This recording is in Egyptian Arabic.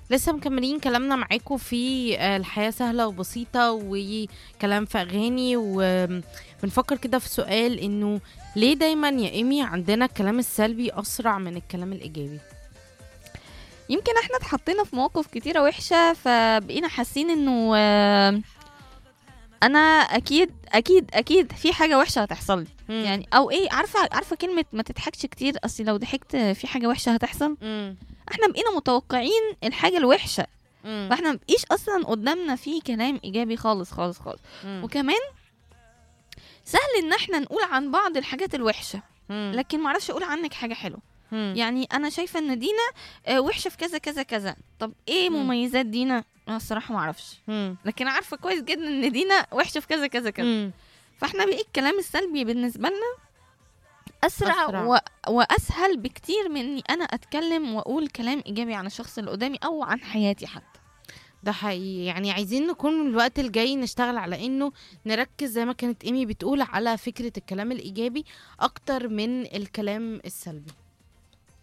لسه مكملين كلامنا معاكم في آه، الحياة سهلة وبسيطة وكلام في أغاني وبنفكر كده في سؤال إنه ليه دايما يا إيمي عندنا الكلام السلبي أسرع من الكلام الإيجابي؟ يمكن احنا اتحطينا في مواقف كتيرة وحشة فبقينا حاسين انه آه، انا اكيد اكيد اكيد في حاجة وحشة هتحصل لي يعني يعني او ايه عارفة عارفة كلمة ما تضحكش كتير اصل لو ضحكت في حاجة وحشة هتحصل احنا بقينا متوقعين الحاجة الوحشة فاحنا مبقيش اصلا قدامنا في كلام ايجابي خالص خالص خالص وكمان سهل ان احنا نقول عن بعض الحاجات الوحشة لكن معرفش اقول عنك حاجة حلوة يعني انا شايفه ان دينا آه، وحشه في كذا كذا كذا طب ايه مم. مميزات دينا انا الصراحه ما اعرفش لكن عارفه كويس جدا ان دينا وحشه في كذا كذا كذا فاحنا بقى الكلام السلبي بالنسبه لنا اسرع, أسرع. و... واسهل بكتير من اني انا اتكلم واقول كلام ايجابي عن الشخص اللي قدامي او عن حياتي حتى ده حقيقي يعني عايزين نكون الوقت الجاي نشتغل على انه نركز زي ما كانت ايمي بتقول على فكرة الكلام الايجابي اكتر من الكلام السلبي